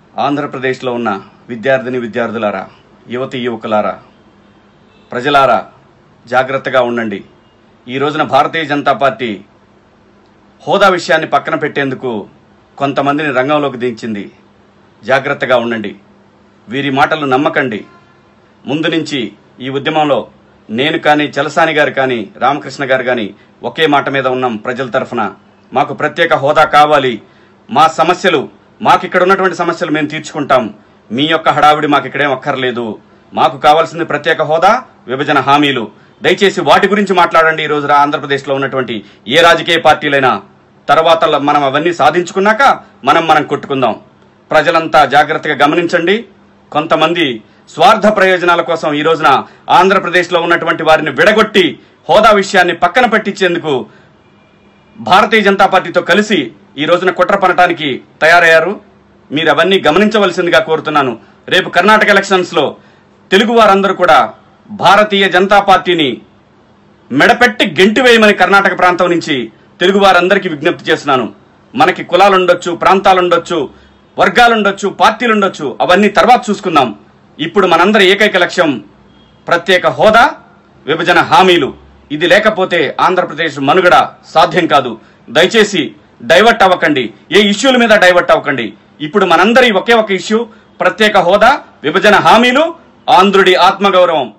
ఆంధ్రప్రదేశ్లో ఉన్న విద్యార్థిని విద్యార్థులారా యువతి యువకులారా ప్రజలారా జాగ్రత్తగా ఉండండి ఈ రోజున భారతీయ జనతా పార్టీ హోదా విషయాన్ని పక్కన పెట్టేందుకు కొంతమందిని రంగంలోకి దించింది జాగ్రత్తగా ఉండండి వీరి మాటలు నమ్మకండి ముందు నుంచి ఈ ఉద్యమంలో నేను కానీ చలసాని గారు కానీ రామకృష్ణ గారు కానీ ఒకే మాట మీద ఉన్నాం ప్రజల తరఫున మాకు ప్రత్యేక హోదా కావాలి మా సమస్యలు మాకు ఇక్కడ ఉన్నటువంటి సమస్యలు మేము తీర్చుకుంటాం మీ యొక్క హడావిడి మాకు ఇక్కడేం అక్కర్లేదు మాకు కావాల్సింది ప్రత్యేక హోదా విభజన హామీలు దయచేసి వాటి గురించి మాట్లాడండి ఈ రోజు రా- ఆంధ్రప్రదేశ్లో ఉన్నటువంటి ఏ రాజకీయ పార్టీలైనా తర్వాత మనం అవన్నీ సాధించుకున్నాక మనం మనం కొట్టుకుందాం ప్రజలంతా జాగ్రత్తగా గమనించండి కొంతమంది స్వార్థ ప్రయోజనాల కోసం ఈ రోజున ఆంధ్రప్రదేశ్లో ఉన్నటువంటి వారిని విడగొట్టి హోదా విషయాన్ని పక్కన పెట్టించేందుకు భారతీయ జనతా పార్టీతో కలిసి ఈ రోజున కుట్ర పనటానికి తయారయ్యారు మీరు అవన్నీ గమనించవలసిందిగా కోరుతున్నాను రేపు కర్ణాటక ఎలక్షన్స్ లో తెలుగు వారందరూ కూడా భారతీయ జనతా పార్టీని మెడపెట్టి గెంటి వేయమని కర్ణాటక ప్రాంతం నుంచి తెలుగు వారందరికీ విజ్ఞప్తి చేస్తున్నాను మనకి కులాలుండొచ్చు ప్రాంతాలుండొచ్చు వర్గాలుండొచ్చు పార్టీలుండొచ్చు అవన్నీ తర్వాత చూసుకుందాం ఇప్పుడు మనందరి ఏకైక లక్ష్యం ప్రత్యేక హోదా విభజన హామీలు ఇది లేకపోతే ఆంధ్రప్రదేశ్ మనుగడ సాధ్యం కాదు దయచేసి డైవర్ట్ అవ్వకండి ఏ ఇష్యూల మీద డైవర్ట్ అవ్వకండి ఇప్పుడు మనందరి ఒకే ఒక ఇష్యూ ప్రత్యేక హోదా విభజన హామీలు ఆంధ్రుడి ఆత్మగౌరవం